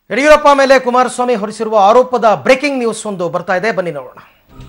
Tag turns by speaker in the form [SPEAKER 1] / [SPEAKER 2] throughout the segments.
[SPEAKER 1] ಯಡಿಯೂರಪ್ಪ ಮೇಲೆ ಕುಮಾರಸ್ವಾಮಿ ಹೊರಿಸಿರುವ ಆರೋಪದ breaking news ಒಂದು ಬರ್ತಾ ಇದೆ ಬನ್ನಿ ನೋಡೋಣ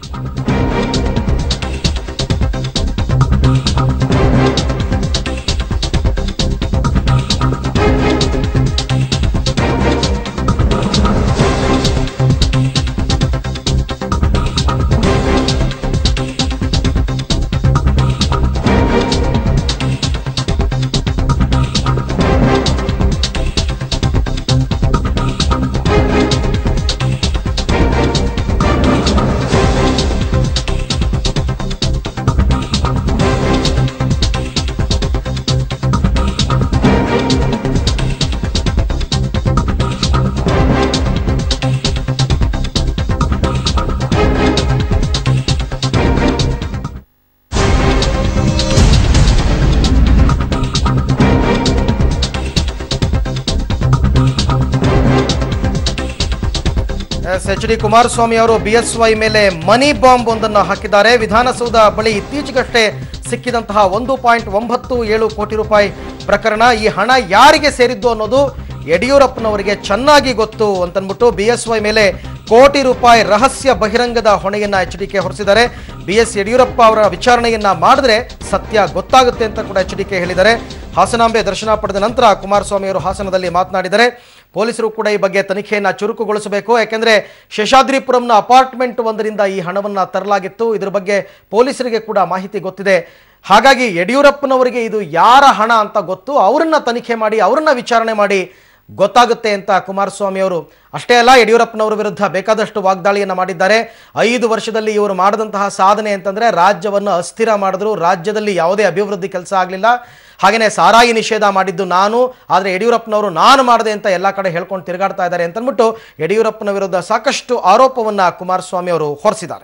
[SPEAKER 1] ಎಸ್ ಎಚ್ ಡಿ ಕುಮಾರಸ್ವಾಮಿ ಅವರು ಬಿಎಸ್ವೈ ಮೇಲೆ ಮನಿ ಬಾಂಬ್ ಒಂದನ್ನು ಹಾಕಿದ್ದಾರೆ ವಿಧಾನಸೌಧ ಬಳಿ ಇತ್ತೀಚೆಗಷ್ಟೇ ಸಿಕ್ಕಿದಂತಹ ಒಂದು ಪಾಯಿಂಟ್ ಒಂಬತ್ತು ಏಳು ಕೋಟಿ ರೂಪಾಯಿ ಪ್ರಕರಣ ಈ ಹಣ ಯಾರಿಗೆ ಸೇರಿದ್ದು ಅನ್ನೋದು ಯಡಿಯೂರಪ್ಪನವರಿಗೆ ಚೆನ್ನಾಗಿ ಗೊತ್ತು ಅಂತನ್ಬಿಟ್ಟು ಬಿಎಸ್ವೈ ಮೇಲೆ ಕೋಟಿ ರೂಪಾಯಿ ರಹಸ್ಯ ಬಹಿರಂಗದ ಹೊಣೆಯನ್ನ ಎಚ್ ಡಿ ಕೆ ಹೊರಿಸಿದ್ದಾರೆ ಬಿ ಎಸ್ ಯಡಿಯೂರಪ್ಪ ಅವರ ವಿಚಾರಣೆಯನ್ನ ಮಾಡಿದ್ರೆ ಸತ್ಯ ಗೊತ್ತಾಗುತ್ತೆ ಅಂತ ಕೂಡ ಎಚ್ ಡಿ ಕೆ ಹೇಳಿದ್ದಾರೆ ಹಾಸನಾಂಬೆ ದರ್ಶನ ಪಡೆದ ನಂತರ ಕುಮಾರಸ್ವಾಮಿ ಅವರು ಹಾಸನದಲ್ಲಿ ಮಾತನಾಡಿದರೆ ಪೊಲೀಸರು ಕೂಡ ಈ ಬಗ್ಗೆ ತನಿಖೆಯನ್ನ ಚುರುಕುಗೊಳಿಸಬೇಕು ಯಾಕೆಂದ್ರೆ ಶೇಷಾದ್ರಿಪುರಂನ ಅಪಾರ್ಟ್ಮೆಂಟ್ ಒಂದರಿಂದ ಈ ಹಣವನ್ನ ತರಲಾಗಿತ್ತು ಇದ್ರ ಬಗ್ಗೆ ಪೊಲೀಸರಿಗೆ ಕೂಡ ಮಾಹಿತಿ ಗೊತ್ತಿದೆ ಹಾಗಾಗಿ ಯಡಿಯೂರಪ್ಪನವರಿಗೆ ಇದು ಯಾರ ಹಣ ಅಂತ ಗೊತ್ತು ಅವರನ್ನ ತನಿಖೆ ಮಾಡಿ ಅವರನ್ನ ವಿಚಾರಣೆ ಮಾಡಿ ಗೊತ್ತಾಗುತ್ತೆ ಅಂತ ಕುಮಾರಸ್ವಾಮಿ ಅವರು ಅಷ್ಟೇ ಅಲ್ಲ ಯಡಿಯೂರಪ್ಪನವರ ವಿರುದ್ಧ ಬೇಕಾದಷ್ಟು ವಾಗ್ದಾಳಿಯನ್ನು ಮಾಡಿದ್ದಾರೆ ಐದು ವರ್ಷದಲ್ಲಿ ಇವರು ಮಾಡಿದಂತಹ ಸಾಧನೆ ಅಂತಂದ್ರೆ ರಾಜ್ಯವನ್ನು ಅಸ್ಥಿರ ಮಾಡಿದ್ರು ರಾಜ್ಯದಲ್ಲಿ ಯಾವುದೇ ಅಭಿವೃದ್ಧಿ ಕೆಲಸ ಆಗಲಿಲ್ಲ ಹಾಗೆಯೇ ಸಾರಾಯಿ ನಿಷೇಧ ಮಾಡಿದ್ದು ನಾನು ಆದರೆ ಯಡಿಯೂರಪ್ಪನವರು ನಾನು ಮಾಡಿದೆ ಅಂತ ಎಲ್ಲ ಕಡೆ ಹೇಳ್ಕೊಂಡು ತಿರುಗಾಡ್ತಾ ಇದ್ದಾರೆ ಅಂತಂದ್ಬಿಟ್ಟು ಯಡಿಯೂರಪ್ಪನ ವಿರುದ್ಧ ಸಾಕಷ್ಟು ಆರೋಪವನ್ನ ಕುಮಾರಸ್ವಾಮಿ ಅವರು ಹೊರಿಸಿದ್ದಾರೆ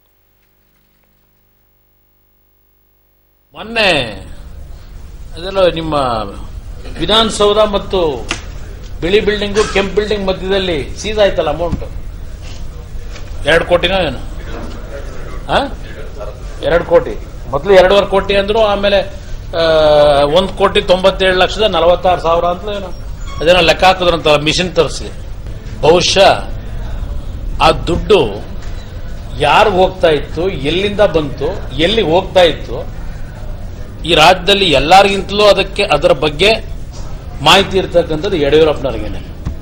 [SPEAKER 2] ಮೊನ್ನೆ ಅದೆಲ್ಲ ನಿಮ್ಮ ವಿಧಾನಸೌಧ ಮತ್ತು ಬಿಳಿ ಬಿಲ್ಡಿಂಗು ಕೆಂಪು ಬಿಲ್ಡಿಂಗ್ ಮಧ್ಯದಲ್ಲಿ ಸೀಸ್ ಆಯ್ತಲ್ಲ ಅಮೌಂಟ್ ಎರಡು ಕೋಟಿನೋ ಏನು ಆ? ಎರಡು ಕೋಟಿ ಮೊದಲು ಎರಡೂವರೆ ಕೋಟಿ ಅಂದ್ರು ಆಮೇಲೆ ಆ, ಒಂದ್ ಕೋಟಿ ತೊಂಬತ್ತೇಳು ಲಕ್ಷದ ನಲವತ್ತಾರು ಸಾವಿರ ಅಂತ ಏನೋ ಅದೇನೋ ಲೆಕ್ಕ ಹಾಕಿದ್ರಂತಲ್ಲ ಮಿಷಿನ್ ತರಿಸಿ ಬಹುಶಃ ಆ ದುಡ್ಡು ಯಾರಿಗೆ ಹೋಗ್ತಾ ಇತ್ತು ಎಲ್ಲಿಂದ ಬಂತು ಎಲ್ಲಿ ಹೋಗ್ತಾ ಇತ್ತು ಈ ರಾಜ್ಯದಲ್ಲಿ ಎಲ್ಲರಿಗಿಂತಲೂ ಅದಕ್ಕೆ ಅದರ ಬಗ್ಗೆ ಮಾಹಿತಿ ಇರ್ತಕ್ಕಂಥದ್ದು ಯಡಿಯೂರಪ್ಪನವ್ರಿಗೇನೆ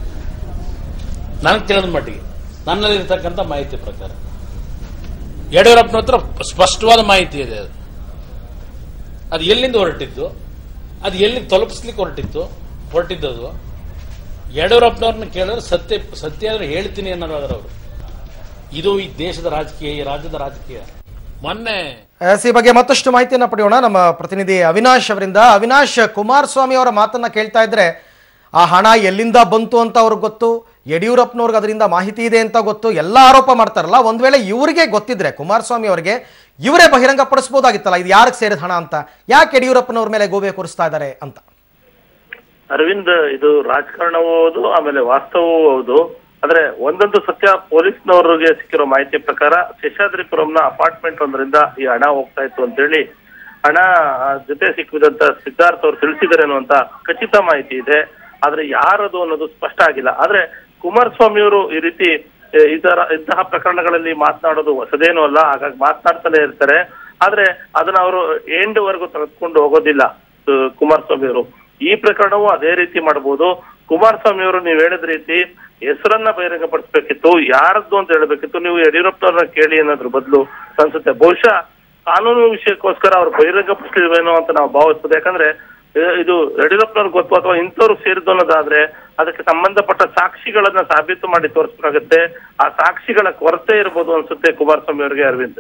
[SPEAKER 2] ನನಗೆ ತಿಳಿದ ಮಟ್ಟಿಗೆ ನನ್ನಲ್ಲಿ ಇರ್ತಕ್ಕಂಥ ಮಾಹಿತಿ ಪ್ರಕಾರ ಯಡಿಯೂರಪ್ಪನ ಹತ್ರ ಸ್ಪಷ್ಟವಾದ ಮಾಹಿತಿ ಇದೆ ಅದು ಅದು ಎಲ್ಲಿಂದ ಹೊರಟಿದ್ದು ಅದು ಎಲ್ಲಿ ತಲುಪಿಸ್ಲಿಕ್ಕೆ ಹೊರಟಿತ್ತು ಹೊರಟಿದ್ದದು ಯಡಿಯೂರಪ್ಪನವ್ರನ್ನ ಕೇಳಿದ್ರೆ ಸತ್ಯ ಸತ್ಯ ಅಂದ್ರೆ ಹೇಳ್ತೀನಿ ಅನ್ನೋದಾದ್ರೆ ಅವರು ಇದು ಈ ದೇಶದ ರಾಜಕೀಯ ಈ ರಾಜ್ಯದ ರಾಜಕೀಯ ಮೊನ್ನೆ
[SPEAKER 1] ಎಸ್ ಈ ಬಗ್ಗೆ ಮತ್ತಷ್ಟು ಮಾಹಿತಿಯನ್ನು ಪಡೆಯೋಣ ನಮ್ಮ ಪ್ರತಿನಿಧಿ ಅವಿನಾಶ್ ಅವರಿಂದ ಅವಿನಾಶ್ ಕುಮಾರಸ್ವಾಮಿ ಅವರ ಮಾತನ್ನ ಕೇಳ್ತಾ ಇದ್ರೆ ಆ ಹಣ ಎಲ್ಲಿಂದ ಬಂತು ಅಂತ ಅವ್ರಿಗೆ ಗೊತ್ತು ಯಡಿಯೂರಪ್ಪನವ್ರಿಗೆ ಅದರಿಂದ ಮಾಹಿತಿ ಇದೆ ಅಂತ ಗೊತ್ತು ಎಲ್ಲ ಆರೋಪ ಮಾಡ್ತಾರಲ್ಲ ಒಂದ್ ವೇಳೆ ಇವರಿಗೆ ಗೊತ್ತಿದ್ರೆ ಕುಮಾರಸ್ವಾಮಿ ಅವರಿಗೆ ಇವರೇ ಬಹಿರಂಗ ಪಡಿಸ್ಬೋದಾಗಿತ್ತಲ್ಲ ಇದು ಯಾರಿಗೆ ಸೇರಿದ ಹಣ ಅಂತ ಯಾಕೆ ಯಡಿಯೂರಪ್ಪನವ್ರ ಮೇಲೆ ಗೋಬೆ ಕೂರಿಸ್ತಾ ಇದ್ದಾರೆ ಅಂತ
[SPEAKER 3] ಅರವಿಂದ್ ಇದು ರಾಜಕಾರಣವೂ ಹೌದು ಆಮೇಲೆ ವಾಸ್ತವವೂ ಹೌದು ಆದ್ರೆ ಒಂದೊಂದು ಸತ್ಯ ಪೊಲೀಸ್ನವರಿಗೆ ಸಿಕ್ಕಿರೋ ಮಾಹಿತಿ ಪ್ರಕಾರ ಶೇಷಾದ್ರಿಪುರಂನ ಅಪಾರ್ಟ್ಮೆಂಟ್ ಒಂದರಿಂದ ಈ ಹಣ ಹೋಗ್ತಾ ಇತ್ತು ಅಂತೇಳಿ ಹಣ ಆ, ಜೊತೆ ಸಿಕ್ಕಿದಂತ ಸಿದ್ಧಾರ್ಥ್ ಅವರು ತಿಳಿಸಿದ್ದಾರೆ ಅನ್ನುವಂತ ಖಚಿತ ಮಾಹಿತಿ ಇದೆ ಆದ್ರೆ ಯಾರದು ಅನ್ನೋದು ಸ್ಪಷ್ಟ ಆಗಿಲ್ಲ ಆದ್ರೆ ಕುಮಾರಸ್ವಾಮಿ ಅವರು ಈ ರೀತಿ ಎ, ಇದರ ಇಂತಹ ಪ್ರಕರಣಗಳಲ್ಲಿ ಮಾತನಾಡೋದು ಹೊಸದೇನೂ ಅಲ್ಲ ಹಾಗಾಗಿ ಮಾತನಾಡ್ತಾನೆ ಇರ್ತಾರೆ ಆದ್ರೆ ಅದನ್ನ ಅವರು ಎಂಡ್ ವರೆಗೂ ತೆಗೆದುಕೊಂಡು ಹೋಗೋದಿಲ್ಲ ಆ, ಕುಮಾರಸ್ವಾಮಿ ಅವರು ಈ ಪ್ರಕರಣವೂ ಅದೇ ರೀತಿ ಮಾಡಬಹುದು ಕುಮಾರಸ್ವಾಮಿ ಅವರು ನೀವು ಹೇಳಿದ ರೀತಿ ಹೆಸರನ್ನ ಬಹಿರಂಗಪಡಿಸ್ಬೇಕಿತ್ತು ಯಾರದ್ದು ಅಂತ ಹೇಳ್ಬೇಕಿತ್ತು ನೀವು ಯಡಿಯೂರಪ್ಪನವ್ರನ್ನ ಕೇಳಿ ಅನ್ನೋದ್ರ ಬದಲು ಅನ್ಸುತ್ತೆ ಬಹುಶಃ ಕಾನೂನು ವಿಷಯಕ್ಕೋಸ್ಕರ ಅವ್ರು ಬಹಿರಂಗಪಡಿಸ್ಲಿಲ್ವೇನೋ ಅಂತ ನಾವು ಭಾವಿಸ್ತದೆ ಯಾಕಂದ್ರೆ ಇ- ಇದು ಯಡಿಯೂರಪ್ಪನವ್ರಿಗೆ ಗೊತ್ತು ಅಥವಾ ಇಂಥವ್ರು ಸೇರಿದ್ದು ಅನ್ನೋದಾದ್ರೆ ಅದಕ್ಕೆ ಸಂಬಂಧಪಟ್ಟ ಸಾಕ್ಷಿಗಳನ್ನ ಸಾಬೀತು ಮಾಡಿ ತೋರಿಸ್ಬೇಕಾಗತ್ತೆ ಆ ಸಾಕ್ಷಿಗಳ ಕೊರತೆ ಇರ್ಬೋದು ಅನ್ಸುತ್ತೆ ಕುಮಾರಸ್ವಾಮಿ ಅವರಿಗೆ ಅರವಿಂದ್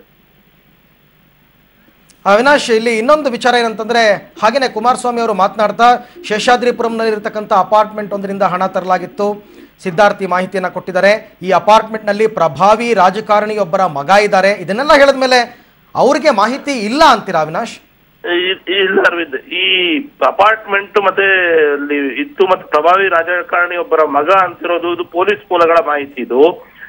[SPEAKER 1] ಅವಿನಾಶ್ ಇಲ್ಲಿ ಇನ್ನೊಂದು ವಿಚಾರ ಏನಂತಂದ್ರೆ ಹಾಗೇನೆ ಕುಮಾರಸ್ವಾಮಿ ಅವರು ಮಾತನಾಡ್ತಾ ಶೇಷಾದ್ರಿಪುರಂನಲ್ಲಿರ್ತಕ್ಕಂಥ ಅಪಾರ್ಟ್ಮೆಂಟ್ ಒಂದರಿಂದ ಹಣ ತರಲಾಗಿತ್ತು ಸಿದ್ಧಾರ್ಥಿ ಮಾಹಿತಿಯನ್ನ ಕೊಟ್ಟಿದ್ದಾರೆ ಈ ಅಪಾರ್ಟ್ಮೆಂಟ್ನಲ್ಲಿ ಪ್ರಭಾವಿ ರಾಜಕಾರಣಿಯೊಬ್ಬರ ಮಗ ಇದ್ದಾರೆ ಇದನ್ನೆಲ್ಲ ಹೇಳಿದ್ಮೇಲೆ ಅವ್ರಿಗೆ ಮಾಹಿತಿ ಇಲ್ಲ ಅಂತೀರಾ ಅವಿನಾಶ್
[SPEAKER 3] ಇ- ಇಲ್ಲ ಅರವಿಂದ್ ಈ ಅಪಾರ್ಟ್ಮೆಂಟ್ ಮತ್ತೆ ಅಲ್ಲಿ ಇತ್ತು ಮತ್ತೆ ಪ್ರಭಾವಿ ರಾಜಕಾರಣಿ ಒಬ್ಬರ ಮಗ ಅಂತಿರೋದು ಇದು ಪೊಲೀಸ್ ಮೂಲಗಳ ಮಾಹಿತಿ ಇದು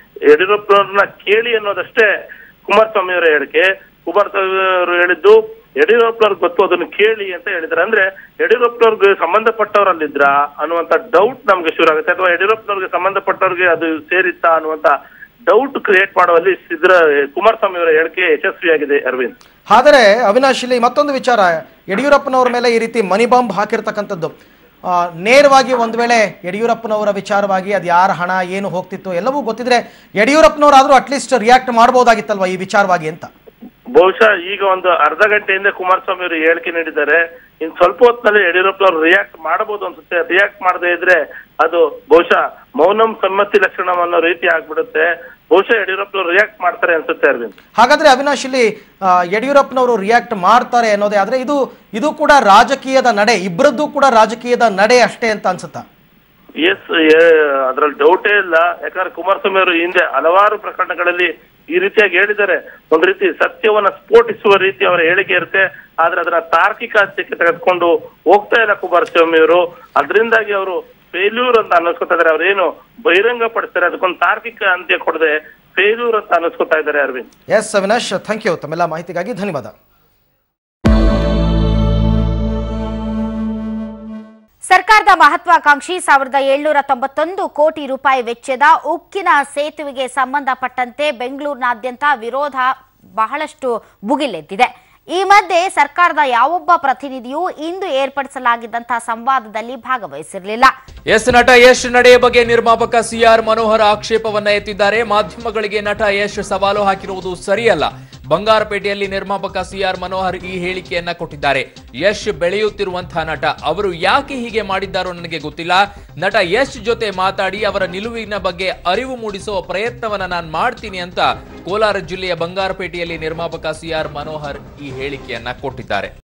[SPEAKER 3] ಯಡಿಯೂರಪ್ಪನವ್ರನ್ನ ಕೇಳಿ ಅನ್ನೋದಷ್ಟೇ ಕುಮಾರಸ್ವಾಮಿ ಅವರ ಹೇಳಿಕೆ ಕುಮಾರಸ್ವಾಮಿ ಅವರು ಹೇಳಿದ್ದು ಯಡಿಯೂರಪ್ಪನವ್ರಿಗೆ ಗೊತ್ತು ಅದನ್ನು ಕೇಳಿ ಅಂತ ಹೇಳಿದ್ದಾರೆ ಅಂದ್ರೆ ಯಡಿಯೂರಪ್ಪನವ್ರಿಗೆ ಸಂಬಂಧಪಟ್ಟವರಲ್ಲಿದ್ರ ಅನ್ನುವಂತ ಡೌಟ್ ನಮ್ಗೆ ಶುರು ಆಗುತ್ತೆ ಅಥವಾ ಯಡಿಯೂರಪ್ಪನವ್ರಿಗೆ ಸಂಬಂಧಪಟ್ಟವ್ರಿಗೆ ಅದು ಸೇರಿತ್ತಾ ಅನ್ನುವಂತ ಡೌಟ್ ಕ್ರಿಯೇಟ್ ಮಾಡುವಲ್ಲಿ ಸಿದ್ರ ಕುಮಾರಸ್ವಾಮಿ ಅವರ ಹೇಳಿಕೆ ಯಶಸ್ವಿಯಾಗಿದೆ ಅರವಿಂದ್
[SPEAKER 1] ಆದರೆ ಅವಿನಾಶ್ ಇಲ್ಲಿ ಮತ್ತೊಂದು ವಿಚಾರ ಯಡಿಯೂರಪ್ಪನವರ ಮೇಲೆ ಈ ರೀತಿ ಮನಿ ಬಾಂಬ್ ಹಾಕಿರ್ತಕ್ಕಂಥದ್ದು ಆ, ನೇರವಾಗಿ ಒಂದು ವೇಳೆ ಯಡಿಯೂರಪ್ಪನವರ ವಿಚಾರವಾಗಿ ಅದು ಯಾರ ಹಣ ಏನು ಹೋಗ್ತಿತ್ತು ಎಲ್ಲವೂ ಗೊತ್ತಿದ್ರೆ ಯಡಿಯೂರಪ್ಪನವರಾದ್ರೂ ಅಟ್ಲೀಸ್ಟ್ ರಿಯಾಕ್ಟ್ ಮಾಡ್ಬೋದಾಗಿತ್ತಲ್ವಾ ಈ ವಿಚಾರವಾಗಿ ಅಂತ
[SPEAKER 3] ಬಹುಶಃ ಈಗ ಒಂದು ಅರ್ಧ ಗಂಟೆ ಹಿಂದೆ ಕುಮಾರಸ್ವಾಮಿ ಅವರು ಹೇಳಿಕೆ ನೀಡಿದ್ದಾರೆ ಇನ್ ಸ್ವಲ್ಪ ಹೊತ್ತಿನಲ್ಲಿ ಯಡಿಯೂರಪ್ಪನವರು ರಿಯಾಕ್ಟ್ ಮಾಡಬಹುದು ಅನ್ಸುತ್ತೆ ರಿಯಾಕ್ಟ್ ಮಾಡದೇ ಇದ್ರೆ ಅದು ಬಹುಶಃ ಮೌನಂ ಸಮ್ಮತಿ ಲಕ್ಷಣ ಅನ್ನೋ ರೀತಿ ಆಗ್ಬಿಡುತ್ತೆ ಬಹುಶಃ ಯಡಿಯೂರಪ್ಪನವರು ರಿಯಾಕ್ಟ್ ಮಾಡ್ತಾರೆ ಅನ್ಸುತ್ತೆ ಅರವಿಂದ್
[SPEAKER 1] ಹಾಗಾದ್ರೆ ಅವಿನಾಶ್ ಇಲ್ಲಿ ಆ, ಯಡಿಯೂರಪ್ಪನವರು ರಿಯಾಕ್ಟ್ ಮಾಡ್ತಾರೆ ಅನ್ನೋದೇ ಆದ್ರೆ ಇದು ಇದು ಕೂಡ ರಾಜಕೀಯದ ನಡೆ ಇಬ್ಬರದ್ದು ಕೂಡ ರಾಜಕೀಯದ ನಡೆ ಅಷ್ಟೇ ಅಂತ ಅನ್ಸುತ್ತಾ
[SPEAKER 3] ಎಸ್ ಅದ್ರಲ್ಲಿ ಡೌಟೇ ಇಲ್ಲ ಯಾಕಂದ್ರೆ ಕುಮಾರಸ್ವಾಮಿ ಅವರು ಹಿಂದೆ ಹಲವಾರು ಪ್ರಕರಣಗಳಲ್ಲಿ ಈ ರೀತಿಯಾಗಿ ಹೇಳಿದ್ದಾರೆ ಒಂದ್ ರೀತಿ ಸತ್ಯವನ್ನ ಸ್ಫೋಟಿಸುವ ರೀತಿ ಅವರ ಹೇಳಿಕೆ ಇರುತ್ತೆ ಆದ್ರೆ ಅದನ್ನ ತಾರ್ಕಿಕ ಅಂತ್ಯಕ್ಕೆ ತೆಗೆದುಕೊಂಡು ಹೋಗ್ತಾ ಇಲ್ಲ ಕುಮಾರಸ್ವಾಮಿ ಅವರು ಅದರಿಂದಾಗಿ ಅವರು ಫೇಲ್ಯೂರ್ ಅಂತ ಅನ್ನಿಸ್ಕೊತಾ ಇದಾರೆ ಅವ್ರೇನು ಬಹಿರಂಗ ಪಡಿಸ್ತಾರೆ ಅದಕ್ಕೊಂದು ತಾರ್ಕಿಕ ಅಂತ್ಯ ಕೊಡದೆ ಫೇಲ್ಯೂರ್ ಅಂತ ಅನ್ನಿಸ್ಕೊತಾ ಇದ್ದಾರೆ Arvind
[SPEAKER 1] S Avinash thank you ತಮ್ಮೆಲ್ಲ ಮಾಹಿತಿಗಾಗಿ ಧನ್ಯವಾದ
[SPEAKER 4] ಸರ್ಕಾರದ ಮಹತ್ವಾಕಾಂಕ್ಷಿ ಸಾವಿರದ ಏಳ್ನೂರ ತೊಂಬತ್ತೊಂದು ಕೋಟಿ ರೂಪಾಯಿ ವೆಚ್ಚದ ಉಕ್ಕಿನ ಸೇತುವೆಗೆ ಸಂಬಂಧಪಟ್ಟಂತೆ ಬೆಂಗಳೂರಿನಾದ್ಯಂತ ವಿರೋಧ ಬಹಳಷ್ಟು ಭುಗಿಲೆದ್ದಿದೆ ಈ ಮಧ್ಯೆ ಸರ್ಕಾರದ ಯಾವೊಬ್ಬ ಪ್ರತಿನಿಧಿಯೂ ಇಂದು ಏರ್ಪಡಿಸಲಾಗಿದ್ದಂತಹ ಸಂವಾದದಲ್ಲಿ ಭಾಗವಹಿಸಿರಲಿಲ್ಲ
[SPEAKER 5] ಎಸ್ ನಟ ಯಶ್ ನಡೆಯ ಬಗ್ಗೆ ನಿರ್ಮಾಪಕ ಸಿಆರ್ ಮನೋಹರ್ ಆಕ್ಷೇಪವನ್ನ ಎತ್ತಿದ್ದಾರೆ ಮಾಧ್ಯಮಗಳಿಗೆ ನಟ ಯಶ್ ಸವಾಲು ಹಾಕಿರುವುದು ಸರಿಯಲ್ಲ ಬಂಗಾರಪೇಟೆಯಲ್ಲಿ ನಿರ್ಮಾಪಕ ಸಿಆರ್ ಮನೋಹರ್ ಈ ಹೇಳಿಕೆಯನ್ನ ಕೊಟ್ಟಿದ್ದಾರೆ ಯಶ್ ಬೆಳೆಯುತ್ತಿರುವಂತಹ ನಟ ಅವರು ಯಾಕೆ ಹೀಗೆ ಮಾಡಿದ್ದಾರೋ ನನಗೆ ಗೊತ್ತಿಲ್ಲ ನಟ ಯಶ್ ಜೊತೆ ಮಾತಾಡಿ ಅವರ ನಿಲುವಿನ ಬಗ್ಗೆ ಅರಿವು ಮೂಡಿಸುವ ಪ್ರಯತ್ನವನ್ನ ನಾನು ಮಾಡ್ತೀನಿ ಅಂತ ಕೋಲಾರ ಜಿಲ್ಲೆಯ ಬಂಗಾರಪೇಟೆಯಲ್ಲಿ ನಿರ್ಮಾಪಕ ಸಿಆರ್ ಮನೋಹರ್ ಈ ಹೇಳಿಕೆಯನ್ನ ಕೊಟ್ಟಿದ್ದಾರೆ